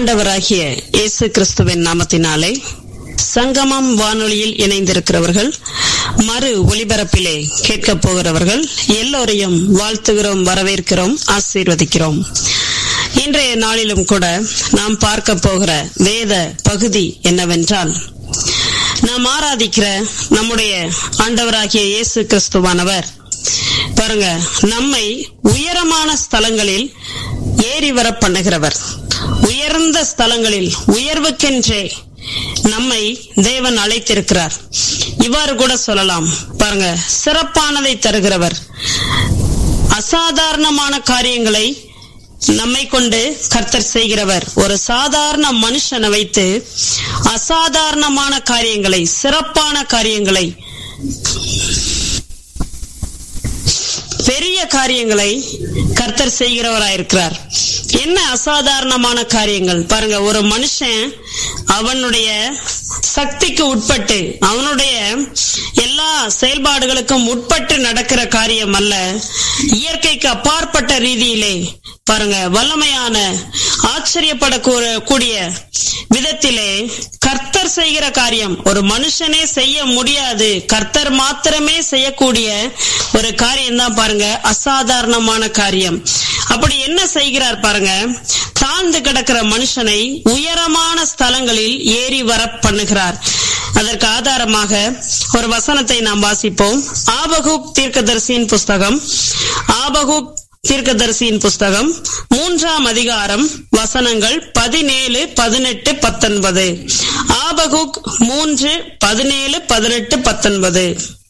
ஆண்டவராகிய இயேசு கிறிஸ்துவின் நாமத்தினாலே சங்கமம் வானொலியில் இணைந்திருக்கிறவர்கள் மறு ஒளிபரப்பிலே கேட்கப் போகிறவர்கள் எல்லோரையும் வாழ்த்துகிறோம் வரவேற்கிறோம் ஆசீர்வதிக்கிறோம் இன்றைய நாளிலும் கூட நாம் பார்க்க போகிற வேத பகுதி என்னவென்றால் நாம் ஆராதிக்கிற நம்முடைய ஆண்டவராகிய இயேசு கிறிஸ்துவானவர் பாருங்க நம்மை உயரமான ஸ்தலங்களில் ஏறி வர பண்ணுகிறவர் உயர்ந்த ஸ்தலங்களில் உயர்வுக்கென்றே நம்மை தேவன் அழைத்திருக்கிறார் இவ்வாறு கூட சொல்லலாம் பாருங்க சிறப்பானதை தருகிறவர் அசாதாரணமான காரியங்களை நம்மை கொண்டு கர்த்தர் செய்கிறவர் ஒரு சாதாரண மனுஷனை வைத்து அசாதாரணமான காரியங்களை சிறப்பான காரியங்களை பெரிய காரியங்களை கர்த்தர் செய்கிறவராயிருக்கிறார் என்ன அசாதாரணமான காரியங்கள் பாருங்க ஒரு மனுஷன் அவனுடைய சக்திக்கு உட்பட்டு அவனுடைய எல்லா செயல்பாடுகளுக்கும் உட்பட்டு நடக்கிற காரியம் அல்ல இயற்கைக்கு அப்பாற்பட்ட ரீதியிலே பாருங்க வல்லமையான ஆச்சரியப்படக்கூடிய விதத்திலே கர்த்தர் செய்கிற காரியம் ஒரு மனுஷனே செய்ய முடியாது கர்த்தர் மாத்திரமே செய்யக்கூடிய ஒரு காரியம் தான் பாருங்க அசாதாரணமான காரியம் அப்படி என்ன செய்கிறார் பாருங்க தாழ்ந்து கிடக்கிற மனுஷனை உயரமான ஸ்தலங்களில் ஏறி வர பண்ணுகிறார் அதற்கு ஆதாரமாக ஒரு வசனத்தை நாம் வாசிப்போம் ஆபகுப் தீர்க்கதரிசியின் புஸ்தகம் ஆபகுப் தீர்க்கதரிசியின் புஸ்தகம் மூன்றாம் அதிகாரம் வசனங்கள் பதினேழு பதினெட்டு பத்தொன்பது ஆபகுக் மூன்று பதினேழு பதினெட்டு பத்தொன்பது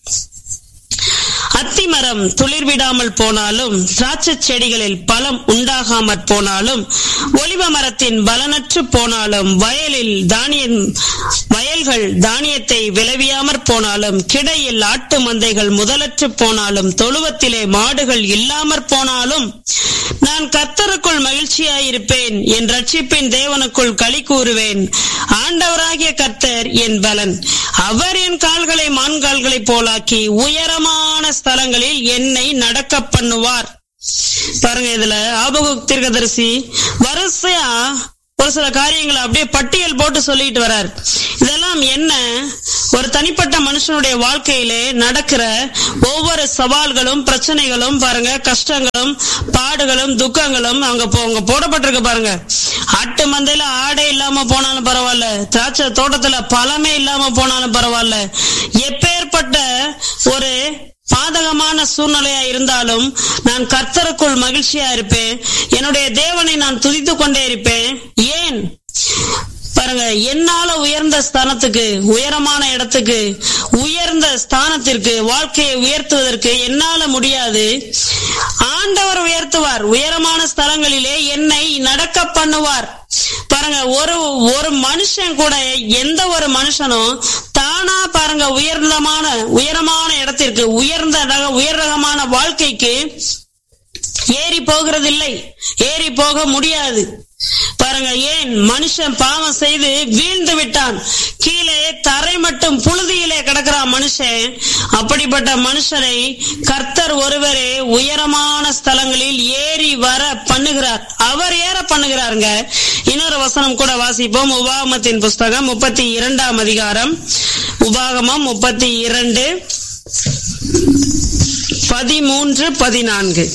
அத்திமரம் துளிர் விடாமல் போனாலும் திராட்சை செடிகளில் பலம் உண்டாகாமற் போனாலும் ஒலிவ மரத்தின் பலனற்று போனாலும் வயலில் தானியம் வயல்கள் தானியத்தை விளைவியாமற் போனாலும் கிடையில் ஆட்டு மந்தைகள் முதலற்று போனாலும் தொழுவத்திலே மாடுகள் இல்லாமற் போனாலும் நான் கர்த்தருக்குள் மகிழ்ச்சியாயிருப்பேன் என் ரட்சிப்பின் தேவனுக்குள் களி கூறுவேன் ஆண்டவராகிய கர்த்தர் என் பலன் அவர் என் கால்களை மான்கால்களை போலாக்கி உயரமான ஸ்தலங்களில் என்னை நடக்க பண்ணுவார் பாருங்க இதுல ஆபகுக் தீர்க்கதரிசி வரிசையா ஒரு சில காரியங்களை அப்படியே பட்டியல் போட்டு சொல்லிட்டு வர்றார் இதெல்லாம் என்ன ஒரு தனிப்பட்ட மனுஷனுடைய வாழ்க்கையிலே நடக்கிற ஒவ்வொரு சவால்களும் பிரச்சனைகளும் பாருங்க கஷ்டங்களும் பாடுகளும் துக்கங்களும் அவங்க அவங்க போடப்பட்டிருக்கு பாருங்க ஆட்டு மந்தையில ஆடே இல்லாம போனாலும் பரவாயில்ல திராட்சை தோட்டத்துல பழமே இல்லாம போனாலும் பரவாயில்ல எப்பேற்பட்ட ஒரு பாதகமான சூழ்நிலையா இருந்தாலும் நான் கர்த்தருக்குள் மகிழ்ச்சியா இருப்பேன் என்னுடைய தேவனை நான் துதித்து கொண்டே இருப்பேன் ஏன் பாருங்க என்னால உயர்ந்த ஸ்தானத்துக்கு உயரமான இடத்துக்கு உயர்ந்த ஸ்தானத்திற்கு வாழ்க்கையை உயர்த்துவதற்கு என்னால முடியாது ஆண்டவர் உயர்த்துவார் உயரமான ஸ்தலங்களிலே என்னை நடக்க பண்ணுவார் பாருங்க ஒரு ஒரு மனுஷன் கூட எந்த ஒரு மனுஷனும் தானா பாருங்க உயர்ந்தமான உயரமான இடத்திற்கு உயர்ந்த உயர் ரகமான வாழ்க்கைக்கு ஏறி போகிறதில்லை ஏறி போக முடியாது பாருங்க ஏன் மனுஷன் பாவம் செய்து வீழ்ந்து விட்டான் கீழே தரை மட்டும் புழுதியிலே கிடக்கிறான் மனுஷன் அப்படிப்பட்ட மனுஷனை கர்த்தர் ஒருவரே உயரமான ஸ்தலங்களில் ஏறி வர பண்ணுகிறார் அவர் ஏற பண்ணுகிறாருங்க இன்னொரு வசனம் கூட வாசிப்போம் உபாகமத்தின் புஸ்தகம் முப்பத்தி இரண்டாம் அதிகாரம் உபாகமம் முப்பத்தி இரண்டு பதிமூன்று பதினான்கு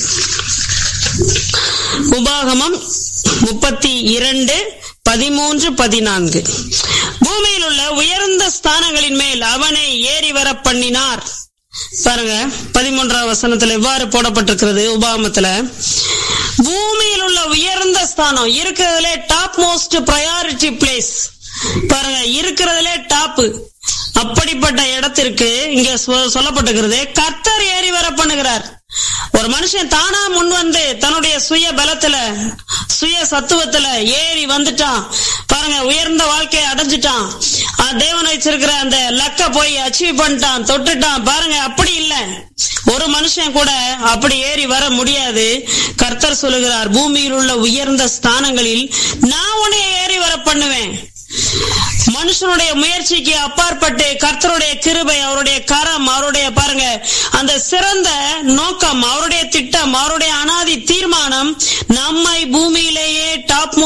உபாகமம் முப்பத்தி இரண்டு பதிமூன்று பதினான்கு பூமியில் உள்ள உயர்ந்த ஸ்தானங்களின் மேல் அவனை ஏறி வர பண்ணினார் பாருங்க பதிமூன்றாம் வசனத்துல எவ்வாறு போடப்பட்டிருக்கிறது உபாகமத்துல பூமியில் உள்ள உயர்ந்த ஸ்தானம் இருக்கிறதுல டாப் மோஸ்ட் ப்ரையாரிட்டி பிளேஸ் பாருங்க இருக்கிறதுல டாப் அப்படிப்பட்ட இடத்திற்கு இங்க சொல்லப்பட்டிருக்கிறது கர்த்தர் ஏறி வர பண்ணுகிறார் ஒரு மனுஷன் தானா முன் வந்து தன்னுடைய சுய பலத்துல சுய சத்துவத்துல ஏறி வந்துட்டான் பாருங்க உயர்ந்த வாழ்க்கையை அடைஞ்சிட்டான் தேவன் வச்சிருக்கிற அந்த லக்க போய் அச்சீவ் பண்ணிட்டான் தொட்டுட்டான் பாருங்க அப்படி இல்ல ஒரு மனுஷன் கூட அப்படி ஏறி வர முடியாது கர்த்தர் சொல்லுகிறார் பூமியில் உள்ள உயர்ந்த ஸ்தானங்களில் நான் உன்னை ஏறி வர பண்ணுவேன் மனுஷனுடைய முயற்சிக்கு அப்பாற்பட்டு கர்த்தருடைய கிருபை அவருடைய கரம் அவருடைய பாருங்க அந்த சிறந்த நோக்கம் அவருடைய திட்டம் அவருடைய அனாதி தீர்மானம் நம்மை பூமியிலேயே டாப் மோஸ்ட்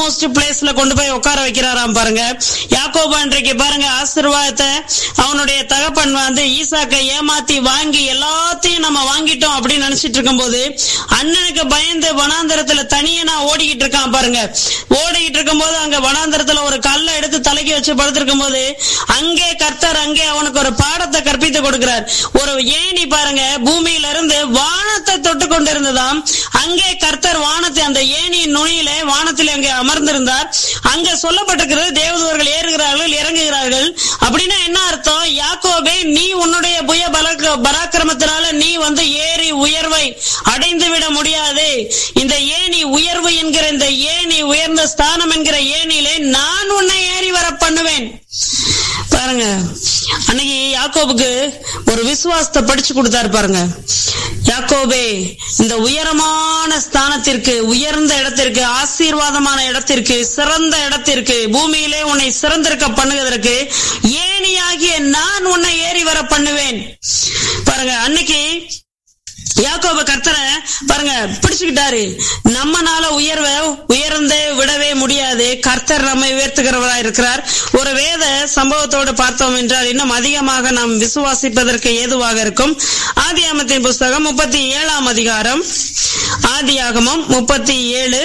மோஸ்ட் பிளேஸ்ல கொண்டு போய் உட்கார வைக்கிறாராம் பாருங்க யாக்கோபு அன்றைக்கு பாருங்க ஆசீர்வாதத்தை அவனுடைய தகப்பன் வந்து ஈசாக்கை ஏமாத்தி வாங்கி எல்லாத்தையும் நம்ம வாங்கிட்டோம் அப்படின்னு நினைச்சிட்டு இருக்கும்போது அண்ணனுக்கு பயந்து வனாந்தரத்துல தனியா ஓடிக்கிட்டு இருக்கான் பாருங்க ஓடிக்கிட்டு இருக்கும்போது அங்க வனாந்தரத்துல ஒரு கல்லை எடுத்து தலைக்கு வச்சு படுத்திருக்கும் போது அங்கே கர்த்தர் அங்கே அவனுக்கு ஒரு பாடத்தை கற்பித்து கொடுக்கிறார் ஒரு ஏணி பாருங்க பூமியில இருந்து வானத்தை தொட்டு கொண்டிருந்ததாம் அங்கே கர்த்தர் வானத்தை அந்த ஏணியின் நுனியிலே வானத்தில் அங்கே அமர்ந்திருந்தார் அங்க சொல்லப்பட்டிருக்கிறது தேவதூர்கள் ஏறுகிறார்கள் இறங்குகிறார்கள் அப்படின்னா என்ன அர்த்தம் யாக்கோபே நீ உன்னுடைய புய பலக்க பராக்கிரமத்தினால நீ வந்து ஏறி உயர்வை அடைந்து விட முடியாது இந்த ஏணி உயர்வு என்கிற இந்த ஏணி உயர்ந்த ஸ்தானம் என்கிற ஏணியிலே நான் உன்னை ஏறி வர பண்ணுவேன் பாருங்க அன்னைக்கு யாக்கோபுக்கு ஒரு விசுவாசத்தை படிச்சு கொடுத்தாரு பாருங்க யாக்கோபே இந்த உயரமான ஸ்தானத்திற்கு உயர்ந்த இடத்திற்கு ஆசீர்வாதமான இடத்திற்கு சிறந்த இடத்திற்கு பூமியிலே உன்னை சிறந்திருக்க பண்ணுவதற்கு ஏணியாகிய நான் உன்னை ஏறி வர பண்ணுவேன் பாருங்க அன்னைக்கு யாக்கோப கர்த்தரை பாருங்க பிடிச்சுக்கிட்டாரு நம்மனால உயர்வை உயர்ந்தே விடவே முடியாது கர்த்தர் நம்மை உயர்த்துகிறவராய் இருக்கிறார் ஒரு வேத சம்பவத்தோடு பார்த்தோம் என்றால் இன்னும் அதிகமாக நாம் விசுவாசிப்பதற்கு ஏதுவாக இருக்கும் ஆதியாமத்தின் புஸ்தகம் முப்பத்தி ஏழாம் அதிகாரம் ஆதியாகமம் முப்பத்தி ஏழு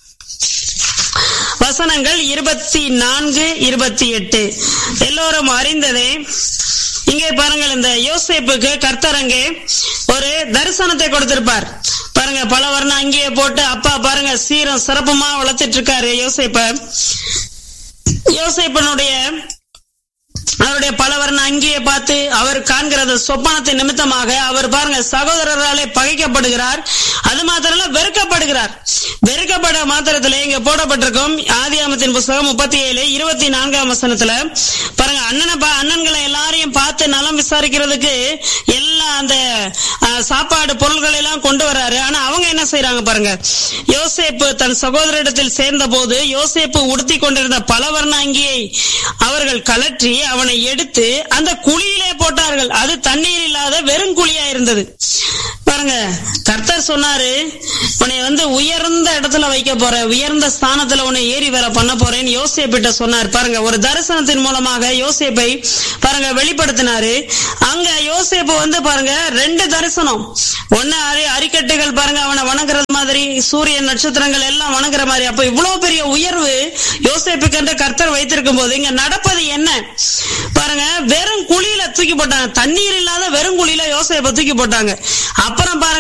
வசனங்கள் இருபத்தி நான்கு இருபத்தி எட்டு எல்லோரும் அறிந்ததே இங்கே பாருங்கள் இந்த யோசேப்புக்கு கர்த்தர் அங்கே ஒரு தரிசனத்தை கொடுத்திருப்பார் பாருங்க பல வர்ணம் அங்கேயே போட்டு அப்பா பாருங்க சீரம் சிறப்புமா வளர்த்துட்டு இருக்காரு யோசேப்ப யோசேப்பனுடைய அவருடைய பலவர்ண அங்கேயே பார்த்து அவர் காண்கிறது சொப்பனத்தை நிமித்தமாக அவர் பாருங்க சகோதரராலே பகைக்கப்படுகிறார் அது மாத்திரல வெறுக்கப்படுகிறார் வெறுக்கப்பட மாத்திரத்துல இங்க போடப்பட்டிருக்கும் ஆதியாமத்தின் புஸ்தகம் முப்பத்தி ஏழு இருபத்தி நான்காம் வசனத்துல பாருங்க அண்ணனை பா- அண்ணன்களை எல்லாரையும் பார்த்து நலம் விசாரிக்கிறதுக்கு எல்லா அந்த அஹ், சாப்பாடு பொருள்கள் எல்லாம் கொண்டு வராரு ஆனா அவங்க என்ன செய்யறாங்க பாருங்க யோசேப்பு தன் சகோதரிடத்தில் சேர்ந்த போது யோசேப்பு உடுத்தி கொண்டிருந்த பலவர்ண அங்கியை அவர்கள் கலற்றி அவனை எடுத்து அந்த குழியிலே போட்டார்கள் அது தண்ணீர் இல்லாத வெறும் குழியா இருந்தது பாருங்க கர்த்தர் சொன்னாரு உன்னை வந்து உயர்ந்த இடத்துல வைக்க போறேன் உயர்ந்த ஸ்தானத்துல உன்னை ஏறி வர பண்ண போறேன்னு யோசேப்பிட்ட சொன்னார் பாருங்க ஒரு தரிசனத்தின் மூலமாக யோசேப்பை பாருங்க வெளிப்படுத்தினாரு அங்க யோசேப்பு வந்து பாருங்க ரெண்டு தரிசனம் ஒண்ணு அரி அரிக்கட்டுகள் பாருங்க அவனை வணங்குறது மாதிரி சூரியன் நட்சத்திரங்கள் எல்லாம் வணங்குற மாதிரி அப்ப இவ்வளவு பெரிய உயர்வு யோசேப்புக்கு என்று கர்த்தர் வைத்திருக்கும் போது இங்க நடப்பது என்ன பாருங்க வெறும் குழியில தூக்கி போட்டாங்க தண்ணீர் இல்லாத வெறும் குழியில யோசேப்பை தூக்கி போட்டாங்க அப்புறம் பாருங்க